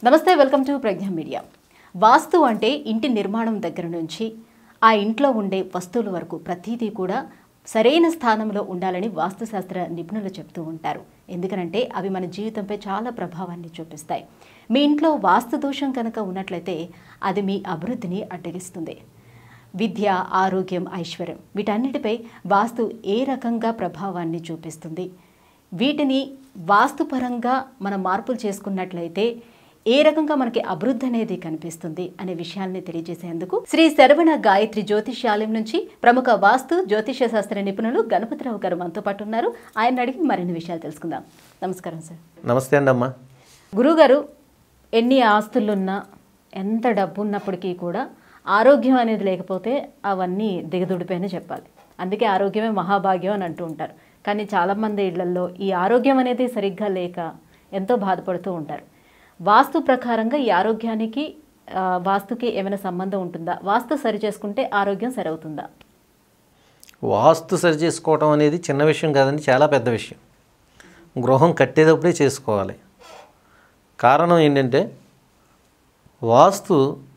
నమస్తే welcome to Pragna media vastu అంటే ఇంటి నిర్మాణం దగ్గర నుంచి ఆ ఇంట్లో ఉండే వస్తువుల వరకు ప్రతిదీ కూడా సరైన స్థానంలో ఉండాలని వాస్తుశాస్త్ర నిపుణులు చెప్తూ ఉంటారు ఎందుకనంటే అవి మన జీవితంపై చాలా ప్రభావాన్ని చూపిస్తాయి మీ ఇంట్లో వాస్తు దోషం కనుక ఉన్నట్లయితే అది మీ అభివృద్ధిని అడ్డగిస్తుంది విద్య ఆరోగ్యం ఐశ్వర్యం వీటన్నిటిపై వాస్తు ఏ రకంగా ప్రభావాన్ని చూపిస్తుంది వీటిని వాస్తుపరంగా మనం మార్పులు చేసుకున్నట్లయితే ఏ రకంగా మనకి అభివృద్ధి అనేది కనిపిస్తుంది అనే విషయాల్ని తెలియజేసేందుకు శ్రీ శరవణ గాయత్రి జ్యోతిష్యాలయం నుంచి ప్రముఖ వాస్తు జ్యోతిష శాస్త్ర నిపుణులు గణపతిరావు గారు మనతో పాటు ఉన్నారు ఆయన అడిగి మరిన్ని విషయాలు తెలుసుకుందాం నమస్కారం సార్ నమస్తే అండి అమ్మా గురుగారు ఎన్ని ఆస్తులున్నా ఎంత డబ్బు ఉన్నప్పటికీ కూడా ఆరోగ్యం అనేది లేకపోతే అవన్నీ దిగదుడిపోయినా చెప్పాలి అందుకే ఆరోగ్యమే మహాభాగ్యం అని అంటూ ఉంటారు కానీ చాలామంది ఇళ్లలో ఈ ఆరోగ్యం అనేది సరిగ్గా లేక ఎంతో బాధపడుతూ ఉంటారు వాస్తు ప్రకారంగా ఈ ఆరోగ్యానికి ఆ, వాస్తుకి ఏమైనా సంబంధం ఉంటుందా వాస్తు సరి చేసుకుంటే ఆరోగ్యం సరవుతుందా వాస్తు సరి చేసుకోవడం అనేది చిన్న విషయం కాదండి చాలా పెద్ద విషయం గృహం కట్టేటప్పుడే చేసుకోవాలి కారణం ఏంటంటే వాస్తు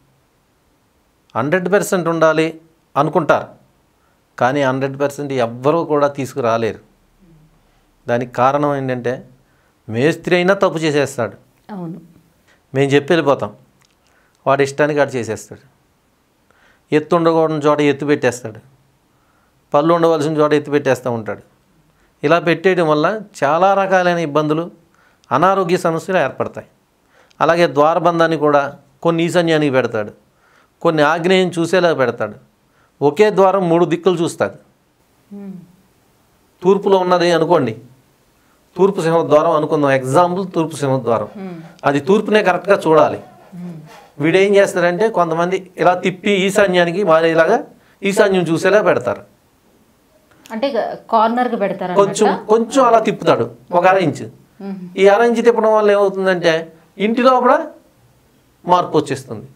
హండ్రెడ్ పర్సెంట్ ఉండాలి అనుకుంటారు కానీ హండ్రెడ్ పర్సెంట్ ఎవ్వరూ కూడా తీసుకురాలేరు దానికి కారణం ఏంటంటే మేస్త్రి అయినా తప్పు చేసేస్తాడు అవును మేము చెప్పి వెళ్ళిపోతాం వాడి ఇష్టానికి వాడు చేసేస్తాడు ఎత్తు ఉండకూడని చోట ఎత్తు పెట్టేస్తాడు పళ్ళు ఉండవలసిన చోట ఎత్తు పెట్టేస్తూ ఉంటాడు ఇలా పెట్టేయడం వల్ల చాలా రకాలైన ఇబ్బందులు అనారోగ్య సమస్యలు ఏర్పడతాయి అలాగే ద్వారబంధాన్ని కూడా కొన్ని ఈశాన్యానికి పెడతాడు కొన్ని ఆగ్నేయం చూసేలా పెడతాడు ఒకే ద్వారం మూడు దిక్కులు చూస్తాడు తూర్పులో ఉన్నది అనుకోండి తూర్పు సింహద్వారం అనుకుందాం ఎగ్జాంపుల్ తూర్పు సింహద్వారం అది తూర్పునే కరెక్ట్గా చూడాలి వీడేం చేస్తారంటే కొంతమంది ఇలా తిప్పి ఈశాన్యానికి మారేలాగా ఈశాన్యం చూసేలా పెడతారు అంటే కార్నర్కి పెడతారా కొంచెం కొంచెం అలా తిప్పుతాడు ఒక అర ఇంచు ఈ అర ఇంచు తిప్పడం వల్ల ఏమవుతుందంటే ఇంటి లోపల మార్పు వచ్చేస్తుంది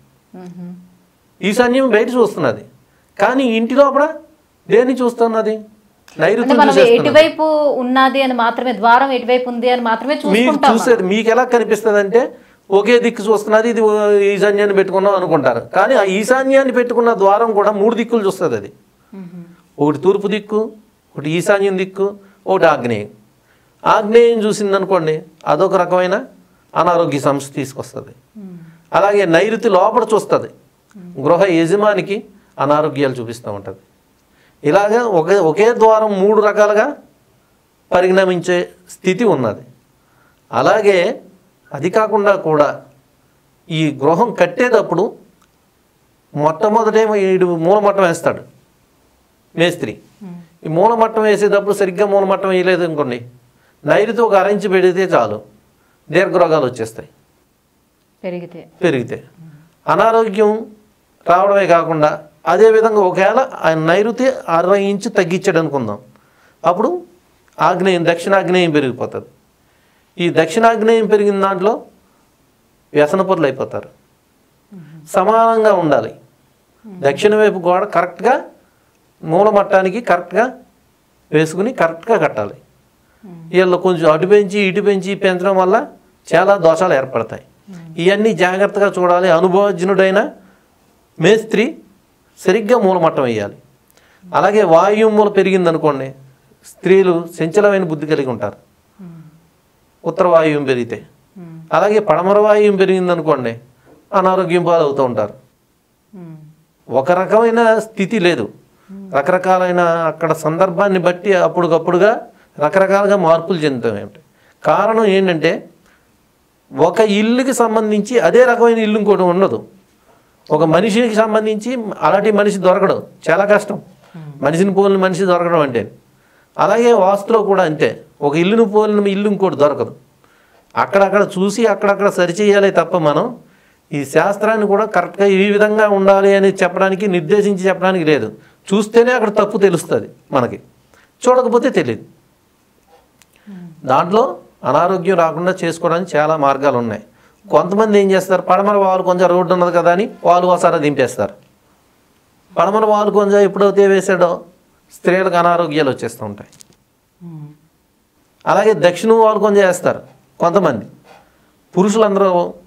ఈశాన్యం బయట చూస్తున్నది కానీ ఇంటి లోపల దేన్ని చూస్తున్నది అంటే నైరుతి మనం చూసేస్తున్నది ఎటువైపు ఉన్నది అని మాత్రమే ద్వారం ఎటువైపు ఉంది అని మాత్రమే మీరు చూసుకుంటాం చూసేది మీకు ఎలా కనిపిస్తుంది అంటే ఒకే దిక్కు చూస్తున్నది ఇది ఈశాన్యాన్ని పెట్టుకున్నాం అనుకుంటారు కానీ ఆ ఈశాన్యాన్ని పెట్టుకున్న ద్వారం కూడా మూడు దిక్కులు చూస్తుంది అది ఒకటి తూర్పు దిక్కు ఒకటి ఈశాన్యం దిక్కు ఒకటి ఆగ్నేయం ఆగ్నేయం చూసింది అనుకోండి అదొక రకమైన అనారోగ్య సమస్య తీసుకొస్తుంది అలాగే నైరుతి లోపల చూస్తుంది గృహ యజమానికి అనారోగ్యాలు చూపిస్తూ ఉంటుంది ఇలాగా ఒకే ఒకే ద్వారం మూడు రకాలుగా పరిణమించే స్థితి ఉన్నది అలాగే అది కాకుండా కూడా ఈ గృహం కట్టేటప్పుడు మొట్టమొదటేమో ఈడు మూలమట్టం వేస్తాడు మేస్త్రి ఈ మూలమట్టం వేసేటప్పుడు సరిగ్గా మూలమట్టం వేయలేదు అనుకోండి నైరుతి ఒక అరించి పెడితే చాలు దీర్ఘరోగాలు వచ్చేస్తాయి పెరిగితే పెరిగితే అనారోగ్యం రావడమే కాకుండా అదేవిధంగా ఒకవేళ ఆయన నైరుతి అరవై ఇంచు తగ్గించాడు అనుకుందాం అప్పుడు ఆగ్నేయం దక్షిణాగ్నేయం పెరిగిపోతుంది ఈ దక్షిణాగ్నేయం పెరిగిన దాంట్లో వ్యసన పరులు అయిపోతారు సమానంగా ఉండాలి దక్షిణ వైపు గోడ కరెక్ట్గా మూలమట్టానికి కరెక్ట్గా వేసుకుని కరెక్ట్గా కట్టాలి వీళ్ళు కొంచెం అటు పెంచి ఇటు పెంచి పెంచడం వల్ల చాలా దోషాలు ఏర్పడతాయి ఇవన్నీ జాగ్రత్తగా చూడాలి అనుభవజ్ఞుడైన మేస్త్రి సరిగ్గా మూలమట్టం వేయాలి అలాగే వాయువు మూల పెరిగిందనుకోండి స్త్రీలు చంచలమైన బుద్ధి కలిగి ఉంటారు ఉత్తర వాయువ్యం పెరిగితే అలాగే పడమర వాయువ్యం పెరిగిందనుకోండి అనారోగ్యం పాలవుతూ ఉంటారు ఒక రకమైన స్థితి లేదు రకరకాలైన అక్కడ సందర్భాన్ని బట్టి అప్పటికప్పుడుగా రకరకాలుగా మార్పులు చెందుతాయి కారణం ఏంటంటే ఒక ఇల్లుకి సంబంధించి అదే రకమైన ఇల్లు ఇంకోటి ఉండదు ఒక మనిషికి సంబంధించి అలాంటి మనిషి దొరకడు చాలా కష్టం మనిషిని పోలిన మనిషి దొరకడం అంటే అలాగే వాస్తులో కూడా అంతే ఒక ఇల్లును పోలిన ఇల్లు ఇంకోటి దొరకదు అక్కడక్కడ చూసి అక్కడక్కడ సరిచేయాలి తప్ప మనం ఈ శాస్త్రాన్ని కూడా కరెక్ట్గా ఈ విధంగా ఉండాలి అని చెప్పడానికి నిర్దేశించి చెప్పడానికి లేదు చూస్తేనే అక్కడ తప్పు తెలుస్తుంది మనకి చూడకపోతే తెలియదు దాంట్లో అనారోగ్యం రాకుండా చేసుకోవడానికి చాలా మార్గాలు ఉన్నాయి కొంతమంది ఏం చేస్తారు పడమర వాళ్ళు కొంచెం రోడ్డు ఉన్నది కదా అని వాళ్ళు ఒకసారి దింపేస్తారు పడమర వాళ్ళు కొంచెం ఎప్పుడైతే వేసాడో స్త్రీలకు అనారోగ్యాలు వచ్చేస్తూ ఉంటాయి అలాగే దక్షిణం వాళ్ళు కొంచెం వేస్తారు కొంతమంది పురుషులందరూ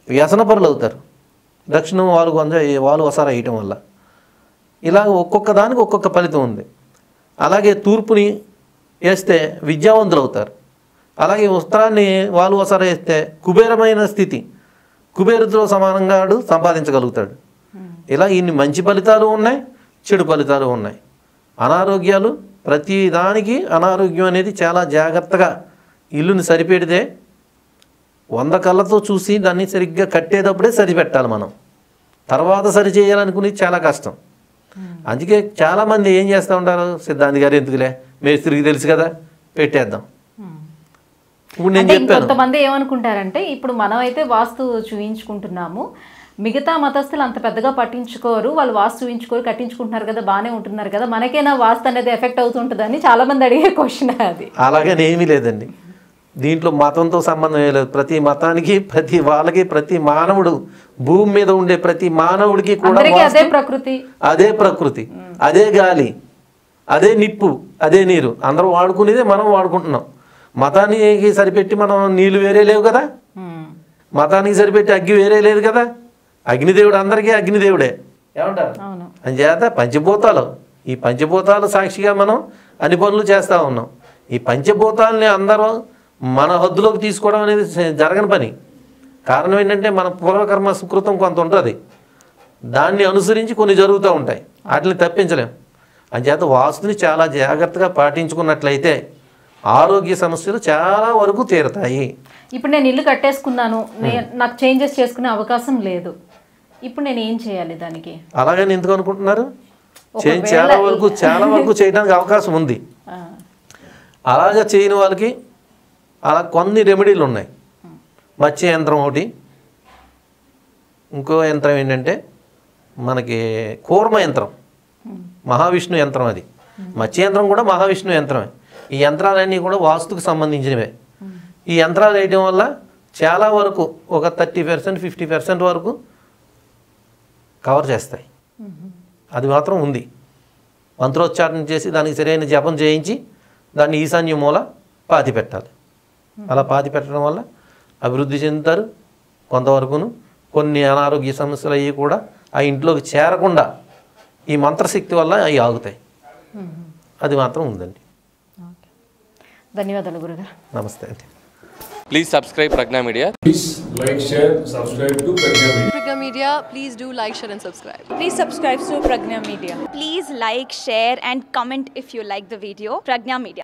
వ్యసనపరులు అవుతారు దక్షిణం వాలు కొంత వాలు వసారా వేయటం వల్ల ఇలా ఒక్కొక్క దానికి ఒక్కొక్క ఫలితం ఉంది అలాగే తూర్పుని వేస్తే విద్యావంతులు అవుతారు అలాగే ఉత్తరాన్ని వాలు వసారా వేస్తే కుబేరమైన స్థితి కుబేరుతో సమానంగా వాడు సంపాదించగలుగుతాడు ఇలా ఇన్ని మంచి ఫలితాలు ఉన్నాయి చెడు ఫలితాలు ఉన్నాయి అనారోగ్యాలు ప్రతి దానికి అనారోగ్యం అనేది చాలా జాగ్రత్తగా ఇల్లుని సరిపెడితే వంద కళ్ళతో చూసి దాన్ని సరిగ్గా కట్టేటప్పుడే సరిపెట్టాలి మనం తర్వాత సరి చేయాలనుకునేది చాలా కష్టం అందుకే చాలామంది ఏం చేస్తూ ఉంటారు సిద్ధాంతి గారు ఎందుకులే మేస్త్రికి తెలుసు కదా పెట్టేద్దాం ఇప్పుడు నేను అంటే చెప్పాను ఇంకొంతమంది ఏమనుకుంటారంటే ఇప్పుడు మనం అయితే వాస్తు చూయించుకుంటున్నాము మిగతా మతస్థులు అంత పెద్దగా పట్టించుకోరు వాళ్ళు వాస్తు చూయించుకోరు కట్టించుకుంటున్నారు కదా బాగానే ఉంటున్నారు కదా మనకేనా వాస్తు అనేది ఎఫెక్ట్ అవుతుంటుందని చాలా మంది అడిగే క్వశ్చన్ అది అలాగని ఏమీ లేదండి దీంట్లో మతంతో సంబంధం ఏం లేదు ప్రతి మతానికి ప్రతి వాళ్ళకి ప్రతి మానవుడు భూమి మీద ఉండే ప్రతి మానవుడికి కూడా అందరికీ అదే వాస్తు- ప్రకృతి అదే ప్రకృతి అదే గాలి అదే నిప్పు అదే నీరు అందరూ వాడుకునేదే మనం వాడుకుంటున్నాం మతానికి సరిపెట్టి మనం నీళ్ళు వేరే లేవు కదా ఉమ్. మతానికి సరిపెట్టి అగ్గి వేరే లేదు కదా అగ్నిదేవుడు అందరికీ అగ్నిదేవుడే ఏమంటారు అవును అంచేత పంచభూతాలు ఈ పంచభూతాలు సాక్షిగా మనం అన్ని పనులు చేస్తూ ఉన్నాం ఈ పంచభూతాలని అందరూ మన హద్దులోకి తీసుకోవడం అనేది స- జరగని పని కారణం ఏంటంటే మన పూర్వకర్మ సుకృతం కొంత ఉంటుంది దాన్ని అనుసరించి కొన్ని జరుగుతూ ఉంటాయి వాటిని తప్పించలేం అంచేత వాస్తుని చాలా జాగ్రత్తగా పాటించుకున్నట్లయితే ఆరోగ్య సమస్యలు చాలా వరకు తీరుతాయి ఇప్పుడు నేను ఇల్లు కట్టేసుకున్నాను నే- నాకు చేంజెస్ చేసుకునే అవకాశం లేదు ఇప్పుడు నేను ఏం చేయాలి దానికి అలాగని ఎందుకు అనుకుంటున్నారు చే- ఒకవేళ చాలా వరకు చాలా వరకు చేయడానికి అవకాశం ఉంది ఆ, అలాగా చేయని వాళ్ళకి అలా కొన్ని రెమెడీలు ఉన్నాయి మత్స్య యంత్రం ఒకటి ఇంకో యంత్రం ఏంటంటే మనకి కూర్మ యంత్రం మహావిష్ణు యంత్రం అది మత్స్య యంత్రం కూడా మహావిష్ణు యంత్రమే ఈ యంత్రాలన్నీ కూడా వాస్తుకు సంబంధించినవే ఈ యంత్రాలు వేయడం వల్ల చాలా వరకు ఒక థర్టీ పర్సెంట్ ఫిఫ్టీ పర్సెంట్ వరకు కవర్ చేస్తాయి అది మాత్రం ఉంది మంత్రోచ్చారణ చేసి దానికి సరైన జపం చేయించి దాన్ని ఈశాన్య మూల పాతి పెట్టాలి అలా పాతి పెట్టడం వల్ల అభివృద్ధి చెందుతారు కొంతవరకును కొన్ని అనారోగ్య సమస్యలు అవి కూడా ఆ ఇంట్లోకి చేరకుండా ఈ మంత్రశక్తి వల్ల అవి ఆగుతాయి అది మాత్రం ఉందండి ఓకే. ధన్యవాదాలు గురుగారు నమస్తే అండి Please subscribe Pragna Media. Please like, share, subscribe to Pragya Media. Pragya Media, please do like, share, and subscribe. Please subscribe to Pragna Media. Please like, share, and comment if you like the video. Pragna Media.